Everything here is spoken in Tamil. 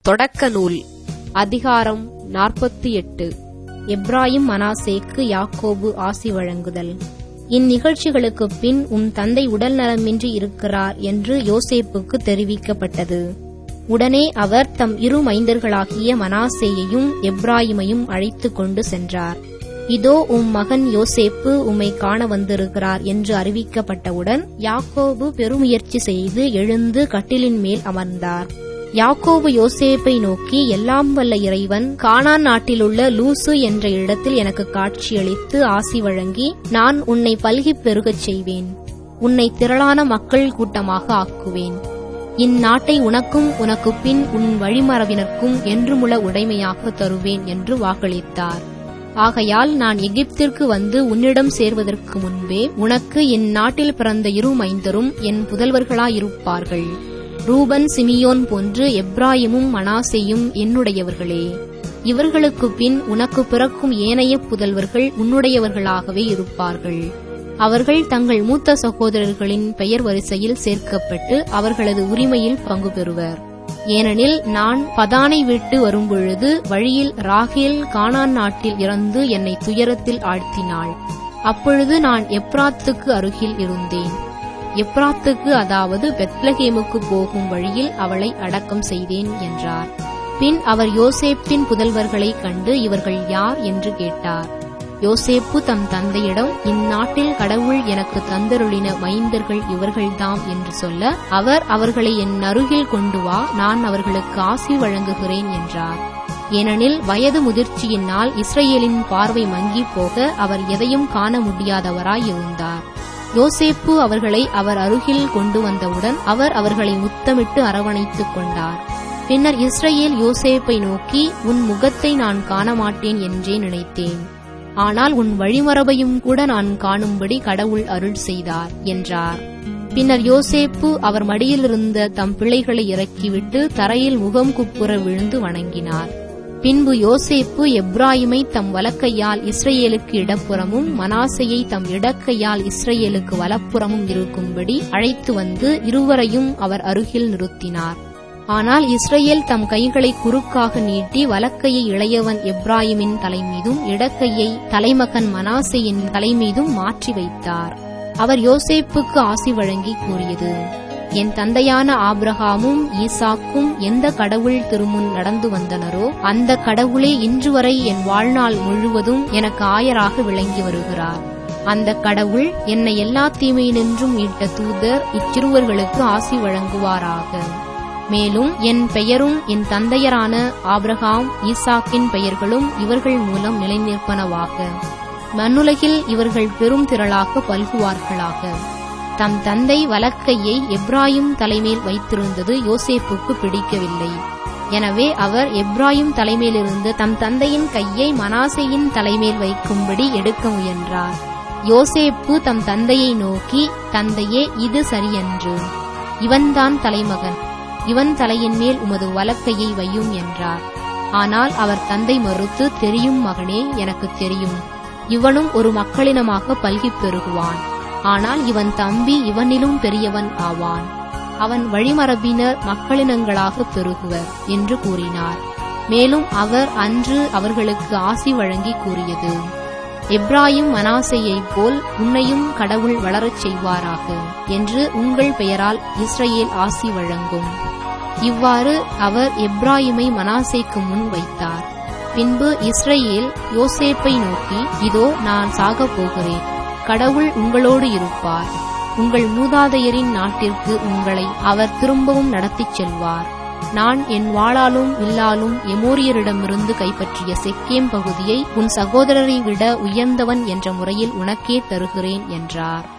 தொடக்க நூல் அதிகாரம் நாற்பத்தி எட்டு எப்ராயிம் மனாசேக்கு யாக்கோபு ஆசி வழங்குதல் இந்நிகழ்ச்சிகளுக்குப் பின் உம் தந்தை உடல் நலமின்றி இருக்கிறார் என்று யோசேப்புக்கு தெரிவிக்கப்பட்டது உடனே அவர் தம் இரு மைந்தர்களாகிய மனாசேயையும் எப்ராயிமையும் அழைத்துக் கொண்டு சென்றார் இதோ உம் மகன் யோசேப்பு உம்மை காண வந்திருக்கிறார் என்று அறிவிக்கப்பட்டவுடன் யாக்கோபு பெருமுயற்சி செய்து எழுந்து கட்டிலின் மேல் அமர்ந்தார் யாக்கோபு யோசேப்பை நோக்கி எல்லாம் வல்ல இறைவன் கானான் நாட்டிலுள்ள லூசு என்ற இடத்தில் எனக்கு காட்சியளித்து ஆசி வழங்கி நான் உன்னை பல்கிப் பெருகச் செய்வேன் உன்னை திரளான மக்கள் கூட்டமாக ஆக்குவேன் இந்நாட்டை உனக்கும் உனக்கு பின் உன் வழிமரபினருக்கும் என்றுமுள்ள உடைமையாக தருவேன் என்று வாக்களித்தார் ஆகையால் நான் எகிப்திற்கு வந்து உன்னிடம் சேர்வதற்கு முன்பே உனக்கு இந்நாட்டில் பிறந்த இரு மைந்தரும் என் புதல்வர்களாயிருப்பார்கள் ரூபன் சிமியோன் போன்று எப்ராயிமும் மனாசேயும் என்னுடையவர்களே இவர்களுக்கு பின் உனக்கு பிறக்கும் ஏனைய புதல்வர்கள் உன்னுடையவர்களாகவே இருப்பார்கள் அவர்கள் தங்கள் மூத்த சகோதரர்களின் பெயர் வரிசையில் சேர்க்கப்பட்டு அவர்களது உரிமையில் பங்கு பெறுவர் ஏனெனில் நான் பதானை விட்டு வரும்பொழுது வழியில் ராகேல் கானான் நாட்டில் இறந்து என்னை துயரத்தில் ஆழ்த்தினாள் அப்பொழுது நான் எப்ராத்துக்கு அருகில் இருந்தேன் எப்ராத்துக்கு அதாவது பெத்லகேமுக்கு போகும் வழியில் அவளை அடக்கம் செய்தேன் என்றார் பின் அவர் யோசேப்பின் புதல்வர்களைக் கண்டு இவர்கள் யார் என்று கேட்டார் யோசேப்பு தம் தந்தையிடம் இந்நாட்டில் கடவுள் எனக்கு தந்தருளின மைந்தர்கள் இவர்கள்தாம் என்று சொல்ல அவர் அவர்களை என் அருகில் கொண்டு வா நான் அவர்களுக்கு ஆசி வழங்குகிறேன் என்றார் ஏனெனில் வயது முதிர்ச்சியினால் இஸ்ரேலின் பார்வை மங்கி போக அவர் எதையும் காண முடியாதவராய் இருந்தார் யோசேப்பு அவர்களை அவர் அருகில் கொண்டு வந்தவுடன் அவர் அவர்களை முத்தமிட்டு அரவணைத்துக் கொண்டார் பின்னர் இஸ்ரேல் யோசேப்பை நோக்கி உன் முகத்தை நான் காண மாட்டேன் என்றே நினைத்தேன் ஆனால் உன் வழிமரபையும் கூட நான் காணும்படி கடவுள் அருள் செய்தார் என்றார் பின்னர் யோசேப்பு அவர் மடியிலிருந்த தம் பிள்ளைகளை இறக்கிவிட்டு தரையில் முகம் குப்புற விழுந்து வணங்கினார் பின்பு யோசேப்பு எப்ராயிமை தம் வலக்கையால் இஸ்ரேலுக்கு இடப்புறமும் மனாசையை தம் இடக்கையால் இஸ்ரேலுக்கு வலப்புறமும் இருக்கும்படி அழைத்து வந்து இருவரையும் அவர் அருகில் நிறுத்தினார் ஆனால் இஸ்ரேல் தம் கைகளை குறுக்காக நீட்டி வலக்கையை இளையவன் எப்ராயிமின் தலைமீதும் இடக்கையை தலைமகன் மனாசையின் தலைமீதும் மாற்றி வைத்தார் அவர் யோசேப்புக்கு ஆசி வழங்கி கூறியது என் தந்தையான ஆப்ரஹாமும் ஈசாக்கும் எந்த கடவுள் திருமுன் நடந்து வந்தனரோ அந்த கடவுளே இன்று வரை என் வாழ்நாள் முழுவதும் எனக்கு ஆயராக விளங்கி வருகிறார் அந்த கடவுள் என்னை எல்லா தீமையினின்றும் மீட்ட தூதர் இச்சிறுவர்களுக்கு ஆசி வழங்குவாராக மேலும் என் பெயரும் என் தந்தையரான ஆப்ரஹாம் ஈசாக்கின் பெயர்களும் இவர்கள் மூலம் நிலைநிற்பனவாக மண்ணுலகில் இவர்கள் பெரும் திரளாக பல்குவார்களாக தம் தந்தை வலக்கையை எப்ராயும் தலைமேல் வைத்திருந்தது யோசேப்புக்கு பிடிக்கவில்லை எனவே அவர் எப்ராயும் தலைமேலிருந்து தம் தந்தையின் கையை மனாசையின் தலைமேல் வைக்கும்படி எடுக்க முயன்றார் யோசேப்பு தம் தந்தையை நோக்கி தந்தையே இது சரியன்று இவன்தான் தலைமகன் இவன் தலையின் மேல் உமது வலக்கையை வையும் என்றார் ஆனால் அவர் தந்தை மறுத்து தெரியும் மகனே எனக்கு தெரியும் இவனும் ஒரு மக்களினமாக பல்கிப் பெருகுவான் ஆனால் இவன் தம்பி இவனிலும் பெரியவன் ஆவான் அவன் வழிமரபினர் மக்களினங்களாக பெருகுவர் என்று கூறினார் மேலும் அவர் அன்று அவர்களுக்கு ஆசி வழங்கி கூறியது எப்ராயிம் மனாசையைப் போல் உன்னையும் கடவுள் வளரச் செய்வாராக என்று உங்கள் பெயரால் இஸ்ரேல் ஆசி வழங்கும் இவ்வாறு அவர் எப்ராயிமை மனாசேக்கு முன் வைத்தார் பின்பு இஸ்ரேல் யோசேப்பை நோக்கி இதோ நான் சாகப் போகிறேன் கடவுள் உங்களோடு இருப்பார் உங்கள் மூதாதையரின் நாட்டிற்கு உங்களை அவர் திரும்பவும் நடத்திச் செல்வார் நான் என் வாளாலும் வில்லாலும் எமோரியரிடமிருந்து கைப்பற்றிய செக்கேம் பகுதியை உன் சகோதரரை விட உயர்ந்தவன் என்ற முறையில் உனக்கே தருகிறேன் என்றார்